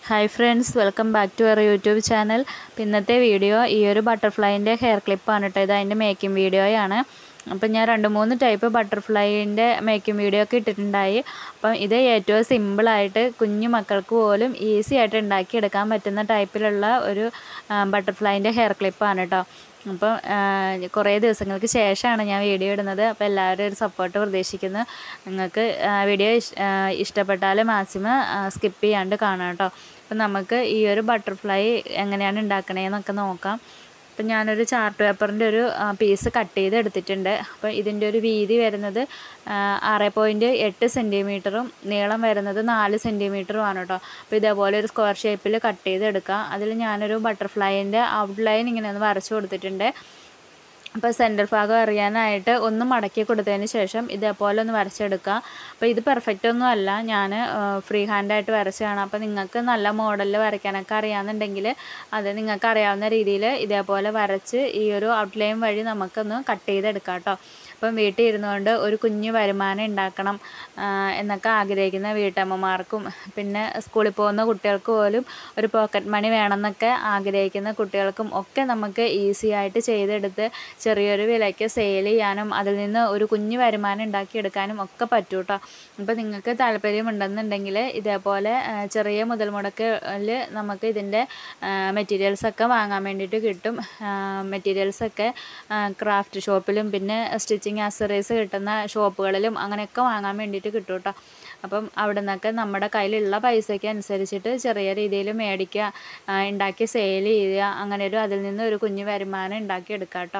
hi friends welcome back to our YouTube channel അപ്പോൾ ഇന്നത്തെ video ഈ ഒരു ബട്ടർഫ്ലൈൻ്റെ ഹെയർ ക്ലിപ്പാണ് കേട്ടോ ഇത് അതിൻ്റെ മേക്കിംഗ് വീഡിയോയാണ് അപ്പം ഞാൻ രണ്ട് മൂന്ന് ടൈപ്പ് ബട്ടർഫ്ലൈൻ്റെ മേക്കിംഗ് വീഡിയോ ഒക്കെ ഇട്ടിട്ടുണ്ടായി അപ്പം ഇത് ഏറ്റവും സിമ്പിളായിട്ട് കുഞ്ഞു മക്കൾക്ക് പോലും ഈസി ആയിട്ട് ഉണ്ടാക്കിയെടുക്കാൻ പറ്റുന്ന ടൈപ്പിലുള്ള ഒരു ബട്ടർഫ്ലൈൻ്റെ ഹെയർ ക്ലിപ്പാണ് കേട്ടോ അപ്പോൾ കുറേ ദിവസങ്ങൾക്ക് ശേഷമാണ് ഞാൻ വീഡിയോ ഇടുന്നത് അപ്പോൾ എല്ലാവരും ഒരു സപ്പോർട്ട് പ്രതീക്ഷിക്കുന്നു നിങ്ങൾക്ക് വീഡിയോ ഇഷ്ടപ്പെട്ടാൽ മാക്സിമം സ്കിപ്പ് ചെയ്യാണ്ട് കാണാം കേട്ടോ അപ്പം നമുക്ക് ഈ ഒരു ബട്ടർഫ്ലൈ എങ്ങനെയാണ് ഉണ്ടാക്കണേന്നൊക്കെ നോക്കാം അപ്പം ഞാനൊരു ചാർട്ട് പേപ്പറിൻ്റെ ഒരു പീസ് കട്ട് ചെയ്ത് എടുത്തിട്ടുണ്ട് അപ്പോൾ ഇതിൻ്റെ ഒരു വീതി വരുന്നത് ആറ് പോയിൻറ്റ് എട്ട് സെൻറ്റിമീറ്ററും നീളം വരുന്നത് നാല് സെൻറ്റിമീറ്ററുമാണ് കേട്ടോ അപ്പോൾ ഇതേപോലെ ഒരു സ്ക്വയർ ഷേപ്പിൽ കട്ട് ചെയ്ത് എടുക്കുക അതിൽ ഞാനൊരു ബട്ടർഫ്ലൈൻ്റെ ഔട്ട്ലൈൻ ഇങ്ങനെ ഒന്ന് വരച്ചു കൊടുത്തിട്ടുണ്ട് അപ്പോൾ സെൻറ്റർ ഭാഗം അറിയാനായിട്ട് ഒന്ന് മടക്കി കൊടുത്തതിന് ശേഷം ഇതേപോലെ ഒന്ന് വരച്ചെടുക്കുക അപ്പോൾ ഇത് പെർഫെക്റ്റ് ഒന്നും അല്ല ഞാൻ ഫ്രീ ഹാൻഡായിട്ട് വരച്ചതാണ് അപ്പോൾ നിങ്ങൾക്ക് നല്ല മോഡലിൽ വരയ്ക്കാനൊക്കെ അറിയാമെന്നുണ്ടെങ്കിൽ അത് നിങ്ങൾക്ക് അറിയാവുന്ന രീതിയിൽ ഇതേപോലെ വരച്ച് ഈ ഒരു ഔട്ട്ലൈൻ വഴി നമുക്കൊന്ന് കട്ട് ചെയ്തെടുക്കാം കേട്ടോ അപ്പം വീട്ടിൽ ഇരുന്നുകൊണ്ട് ഒരു കുഞ്ഞു വരുമാനം ഉണ്ടാക്കണം എന്നൊക്കെ ആഗ്രഹിക്കുന്ന വീട്ടമ്മമാർക്കും പിന്നെ സ്കൂളിൽ പോകുന്ന കുട്ടികൾക്ക് പോലും ഒരു പോക്കറ്റ് മണി വേണമെന്നൊക്കെ ആഗ്രഹിക്കുന്ന കുട്ടികൾക്കും ഒക്കെ നമുക്ക് ഈസി ആയിട്ട് ചെയ്തെടുത്ത് ചെറിയൊരു വിലയ്ക്ക് സെയിൽ ചെയ്യാനും അതിൽ നിന്ന് ഒരു കുഞ്ഞു വരുമാനം ഉണ്ടാക്കിയെടുക്കാനും ഒക്കെ പറ്റും കേട്ടോ അപ്പോൾ നിങ്ങൾക്ക് താല്പര്യമുണ്ടെന്നുണ്ടെങ്കിൽ ഇതേപോലെ ചെറിയ മുതൽ മുടക്കിൽ നമുക്ക് ഇതിൻ്റെ മെറ്റീരിയൽസൊക്കെ വാങ്ങാൻ വേണ്ടിയിട്ട് കിട്ടും മെറ്റീരിയൽസൊക്കെ ക്രാഫ്റ്റ് ഷോപ്പിലും പിന്നെ സ്റ്റിച്ചിങ് ആക്സറീസ് കിട്ടുന്ന ഷോപ്പുകളിലും അങ്ങനെയൊക്കെ വാങ്ങാൻ വേണ്ടിയിട്ട് കിട്ടും കേട്ടോ അപ്പം അവിടെ നിന്നൊക്കെ നമ്മുടെ കയ്യിലുള്ള പൈസയ്ക്ക് അനുസരിച്ചിട്ട് ചെറിയ രീതിയിൽ മേടിക്കുക ഉണ്ടാക്കി സെയിൽ ചെയ്യുക അങ്ങനെ ഒരു അതിൽ നിന്ന് ഒരു കുഞ്ഞു വരുമാനം ഉണ്ടാക്കി എടുക്കാം കേട്ടോ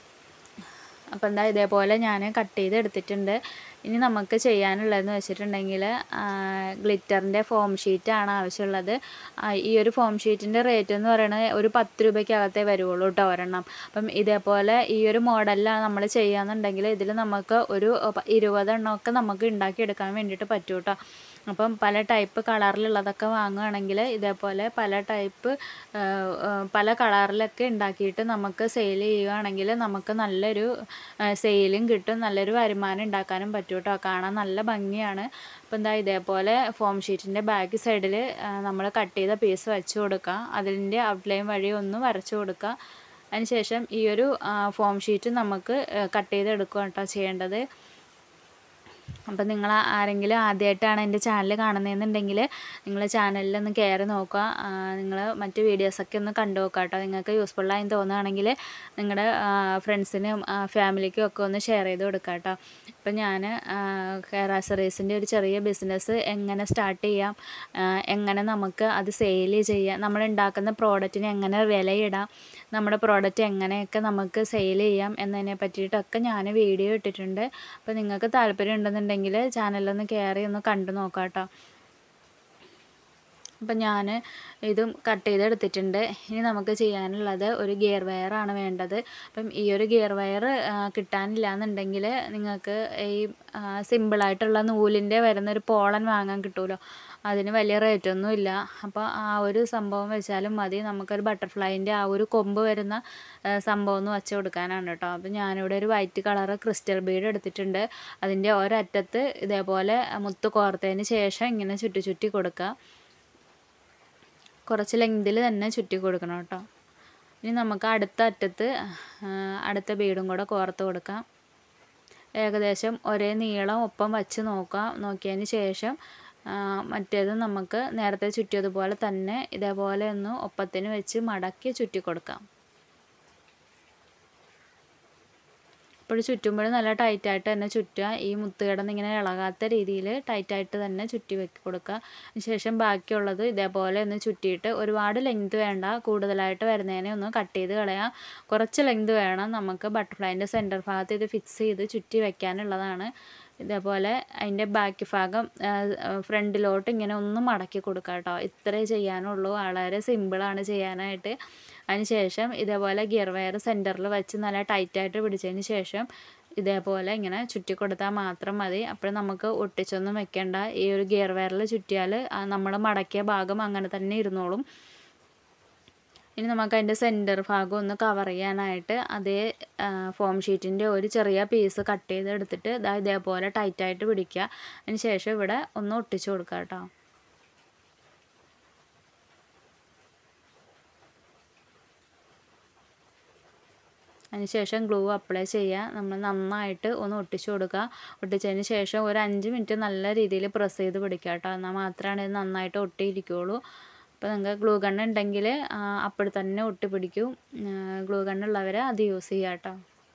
അപ്പോൾ എന്താ ഇതേപോലെ ഞാൻ കട്ട് ചെയ്ത് എടുത്തിട്ടുണ്ട് ഇനി നമുക്ക് ചെയ്യാനുള്ളതെന്ന് വെച്ചിട്ടുണ്ടെങ്കിൽ ഗ്ലിറ്ററിൻ്റെ ഫോം ഷീറ്റാണ് ആവശ്യമുള്ളത് ഈ ഒരു ഫോം ഷീറ്റിൻ്റെ റേറ്റ് എന്ന് പറയുന്നത് ഒരു പത്ത് രൂപയ്ക്കകത്തേ വരുള്ളൂ കേട്ടോ ഒരെണ്ണം അപ്പം ഇതേപോലെ ഈ ഒരു മോഡലിലാണ് നമ്മൾ ചെയ്യുകയെന്നുണ്ടെങ്കിൽ ഇതിൽ നമുക്ക് ഒരു ഇരുപതെണ്ണമൊക്കെ നമുക്ക് ഉണ്ടാക്കിയെടുക്കാൻ വേണ്ടിയിട്ട് പറ്റും കേട്ടോ അപ്പം പല ടൈപ്പ് കളറിലുള്ളതൊക്കെ വാങ്ങുകയാണെങ്കിൽ ഇതേപോലെ പല ടൈപ്പ് പല കളറിലൊക്കെ ഉണ്ടാക്കിയിട്ട് നമുക്ക് സെയിൽ ചെയ്യുകയാണെങ്കിൽ നമുക്ക് നല്ലൊരു സെയിലും കിട്ടും നല്ലൊരു വരുമാനം ഉണ്ടാക്കാനും പറ്റും കേട്ടോ കാണാൻ നല്ല ഭംഗിയാണ് അപ്പോൾ എന്താ ഇതേപോലെ ഫോം ഷീറ്റിൻ്റെ ബാക്ക് സൈഡിൽ നമ്മൾ കട്ട് ചെയ്ത പീസ് വെച്ച് കൊടുക്കുക അതിൻ്റെ ഔട്ട്ലൈൻ വഴി ഒന്ന് വരച്ചു കൊടുക്കുക അതിനുശേഷം ഈ ഒരു ഫോം ഷീറ്റ് നമുക്ക് കട്ട് ചെയ്തെടുക്കുക കേട്ടോ ചെയ്യേണ്ടത് അപ്പം നിങ്ങൾ ആരെങ്കിലും ആദ്യമായിട്ടാണ് എൻ്റെ ചാനൽ കാണുന്നതെന്നുണ്ടെങ്കിൽ നിങ്ങൾ ചാനലിൽ ഒന്ന് കയറി നോക്കുക നിങ്ങൾ മറ്റ് വീഡിയോസൊക്കെ ഒന്ന് കണ്ടു നോക്കുക കേട്ടോ നിങ്ങൾക്ക് യൂസ്ഫുള്ളായി തോന്നുകയാണെങ്കിൽ നിങ്ങളുടെ ഫ്രണ്ട്സിനും ഫാമിലിക്കും ഒക്കെ ഒന്ന് ഷെയർ ചെയ്ത് കൊടുക്കുക കേട്ടോ ഇപ്പം ഞാൻ ഹെയർ ആക്സറീസിൻ്റെ ഒരു ചെറിയ ബിസിനസ് എങ്ങനെ സ്റ്റാർട്ട് ചെയ്യാം എങ്ങനെ നമുക്ക് അത് സെയിൽ ചെയ്യാം നമ്മൾ ഉണ്ടാക്കുന്ന പ്രോഡക്റ്റിന് എങ്ങനെ വിലയിടാം നമ്മുടെ പ്രോഡക്റ്റ് എങ്ങനെയൊക്കെ നമുക്ക് സെയിൽ ചെയ്യാം എന്നതിനെ പറ്റിയിട്ടൊക്കെ ഞാൻ വീഡിയോ ഇട്ടിട്ടുണ്ട് അപ്പോൾ നിങ്ങൾക്ക് താല്പര്യം ഉണ്ടെന്നുണ്ടെങ്കിൽ ചാനലൊന്ന് കയറി ഒന്ന് കണ്ടു നോക്കാം കേട്ടോ അപ്പം ഞാൻ ഇതും കട്ട് ചെയ്തെടുത്തിട്ടുണ്ട് ഇനി നമുക്ക് ചെയ്യാനുള്ളത് ഒരു ഗിയർ വയറാണ് വേണ്ടത് അപ്പം ഈ ഒരു ഗിയർ വയർ കിട്ടാനില്ല എന്നുണ്ടെങ്കിൽ നിങ്ങൾക്ക് ഈ സിമ്പിളായിട്ടുള്ള നൂലിൻ്റെ വരുന്നൊരു പോളൻ വാങ്ങാൻ കിട്ടുമല്ലോ അതിന് വലിയ റേറ്റൊന്നും ഇല്ല അപ്പോൾ ആ ഒരു സംഭവം വെച്ചാലും മതി നമുക്കൊരു ബട്ടർഫ്ലൈൻ്റെ ആ ഒരു കൊമ്പ് വരുന്ന സംഭവം ഒന്ന് വച്ച് കൊടുക്കാനാണ് കേട്ടോ അപ്പോൾ ഞാനിവിടെ ഒരു വൈറ്റ് കളറ് ക്രിസ്റ്റൽ ബീഡ് എടുത്തിട്ടുണ്ട് അതിൻ്റെ ഒരറ്റത്ത് ഇതേപോലെ മുത്ത് കോർത്തതിന് ശേഷം ഇങ്ങനെ ചുറ്റി ചുറ്റി കൊടുക്കുക കുറച്ച് ലെങ്തിൽ തന്നെ ചുറ്റി കൊടുക്കണം കേട്ടോ ഇനി നമുക്ക് അടുത്ത അറ്റത്ത് അടുത്ത ബീഡും കൂടെ കോർത്ത് കൊടുക്കാം ഏകദേശം ഒരേ നീളം ഒപ്പം വച്ച് നോക്കാം നോക്കിയതിന് ശേഷം മറ്റേത് നമുക്ക് നേരത്തെ ചുറ്റിയതുപോലെ തന്നെ ഇതേപോലെ ഒന്ന് ഒപ്പത്തിന് വെച്ച് മടക്കി ചുറ്റി കൊടുക്കാം അപ്പോൾ ചുറ്റുമ്പോൾ നല്ല ടൈറ്റായിട്ട് തന്നെ ചുറ്റുക ഈ മുത്ത് കിടന്ന് ഇങ്ങനെ ഇളകാത്ത രീതിയിൽ ടൈറ്റായിട്ട് തന്നെ ചുറ്റി വെക്കി കൊടുക്കുക ശേഷം ബാക്കിയുള്ളത് ഇതേപോലെ ഒന്ന് ചുറ്റിയിട്ട് ഒരുപാട് ലെങ്ത് വേണ്ട കൂടുതലായിട്ട് വരുന്നതിനെ ഒന്ന് കട്ട് ചെയ്ത് കളയാം കുറച്ച് ലെങ്ത് വേണം നമുക്ക് ബട്ടർഫ്ലൈൻ്റെ സെൻറ്റർ ഭാഗത്ത് ഇത് ഫിക്സ് ചെയ്ത് ചുറ്റി വെക്കാനുള്ളതാണ് ഇതേപോലെ അതിൻ്റെ ബാക്ക് ഭാഗം ഫ്രണ്ടിലോട്ട് ഇങ്ങനെ ഒന്ന് മടക്കി കൊടുക്കുക കേട്ടോ ഇത്രേ ചെയ്യാനുള്ളൂ വളരെ സിമ്പിളാണ് ചെയ്യാനായിട്ട് അതിന് ശേഷം ഇതേപോലെ ഗിയർ വയർ സെൻറ്ററിൽ വെച്ച് നല്ല ടൈറ്റായിട്ട് പിടിച്ചതിന് ശേഷം ഇതേപോലെ ഇങ്ങനെ ചുറ്റി കൊടുത്താൽ മാത്രം മതി അപ്പോൾ നമുക്ക് ഒട്ടിച്ചൊന്നും വെക്കേണ്ട ഈ ഒരു ഗിയർ വയറിൽ ചുറ്റിയാൽ നമ്മൾ മടക്കിയ ഭാഗം അങ്ങനെ തന്നെ ഇരുന്നോളും ഇനി നമുക്ക് അതിൻ്റെ സെൻറ്റർ ഭാഗം ഒന്ന് കവർ ചെയ്യാനായിട്ട് അതേ ഫോം ഷീറ്റിൻ്റെ ഒരു ചെറിയ പീസ് കട്ട് ചെയ്ത് എടുത്തിട്ട് ഇതാ ഇതേപോലെ ടൈറ്റായിട്ട് പിടിക്കുക അതിന് ശേഷം ഇവിടെ ഒന്ന് ഒട്ടിച്ചു കൊടുക്കുക കേട്ടോ അതിനുശേഷം ഗ്ലൂ അപ്ലൈ ചെയ്യുക നമ്മൾ നന്നായിട്ട് ഒന്ന് ഒട്ടിച്ചു കൊടുക്കുക ഒട്ടിച്ചതിന് ശേഷം ഒരു അഞ്ച് മിനിറ്റ് നല്ല രീതിയിൽ പ്രസ് ചെയ്ത് പിടിക്കുക കേട്ടോ എന്നാൽ മാത്രമാണ് ഇത് നന്നായിട്ട് ഒട്ടിയിരിക്കുകയുള്ളൂ അപ്പോൾ നിങ്ങൾക്ക് ഗ്ലൂ ഗണ്ണ് ഉണ്ടെങ്കിൽ അപ്പോൾ തന്നെ ഒട്ടി പിടിക്കും ഗ്ലൂ ഗണ്ണുള്ളവർ അത് യൂസ് ചെയ്യുക കേട്ടോ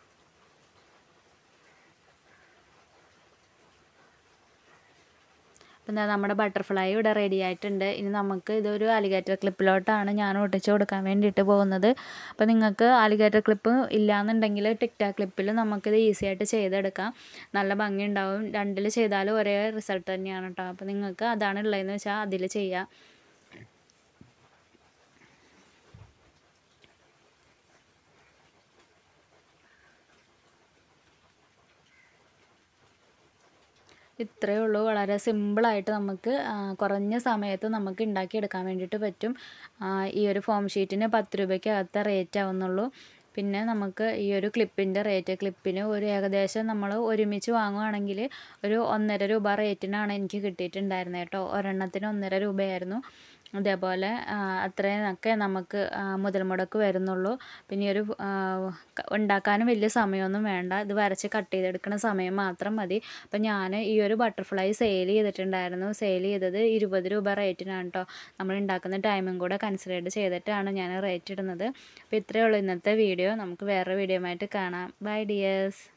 പിന്നെ നമ്മുടെ ബട്ടർഫ്ലൈ ഇവിടെ റെഡി ആയിട്ടുണ്ട് ഇനി നമുക്ക് ഇതൊരു അലിഗേറ്റർ ക്ലിപ്പിലോട്ടാണ് ഞാൻ ഒട്ടിച്ച് കൊടുക്കാൻ വേണ്ടിയിട്ട് പോകുന്നത് അപ്പോൾ നിങ്ങൾക്ക് അലിഗേറ്റർ ക്ലിപ്പ് ഇല്ലയെന്നുണ്ടെങ്കിൽ ടിക്ടാ ക്ലിപ്പിൽ നമുക്കിത് ഈസി ആയിട്ട് ചെയ്തെടുക്കാം നല്ല ഭംഗി ഉണ്ടാവും രണ്ടിൽ ചെയ്താലും ഒരേ റിസൾട്ട് തന്നെയാണ് കേട്ടോ അപ്പോൾ നിങ്ങൾക്ക് അതാണ് ഉള്ളതെന്ന് വെച്ചാൽ അതിൽ ചെയ്യാം ഇത്രയേ ഉള്ളൂ വളരെ സിമ്പിളായിട്ട് നമുക്ക് കുറഞ്ഞ സമയത്ത് നമുക്ക് ഉണ്ടാക്കിയെടുക്കാൻ വേണ്ടിയിട്ട് പറ്റും ഈ ഒരു ഫോം ഷീറ്റിന് പത്ത് രൂപയ്ക്കകത്ത് റേറ്റ് ആവുന്നുള്ളൂ പിന്നെ നമുക്ക് ഈ ഒരു ക്ലിപ്പിൻ്റെ റേറ്റ് ക്ലിപ്പിന് ഒരു ഏകദേശം നമ്മൾ ഒരുമിച്ച് വാങ്ങുവാണെങ്കിൽ ഒരു ഒന്നര രൂപ റേറ്റിനാണ് എനിക്ക് കിട്ടിയിട്ടുണ്ടായിരുന്നത് കേട്ടോ ഒരെണ്ണത്തിന് ഒന്നര രൂപയായിരുന്നു അതേപോലെ അത്രയൊക്കെ നമുക്ക് മുതൽ മുടക്ക് വരുന്നുള്ളൂ പിന്നെ ഈ ഒരു ഉണ്ടാക്കാനും വലിയ സമയമൊന്നും വേണ്ട ഇത് വരച്ച് കട്ട് ചെയ്തെടുക്കുന്ന സമയം മാത്രം മതി അപ്പം ഞാൻ ഈ ഒരു ബട്ടർഫ്ലൈ സെയിൽ ചെയ്തിട്ടുണ്ടായിരുന്നു സെയിൽ ചെയ്തത് ഇരുപത് രൂപ റേറ്റിനാണ് കേട്ടോ നമ്മൾ ഉണ്ടാക്കുന്ന ടൈമും കൂടെ കൺസിഡർ ചെയ്തിട്ടാണ് ഞാൻ റേറ്റ് ഇടുന്നത് അപ്പോൾ ഇത്രയേ ഉള്ളൂ ഇന്നത്തെ വീഡിയോ നമുക്ക് വേറെ വീഡിയോ ആയിട്ട് കാണാം ബൈ ഡിയേഴ്സ്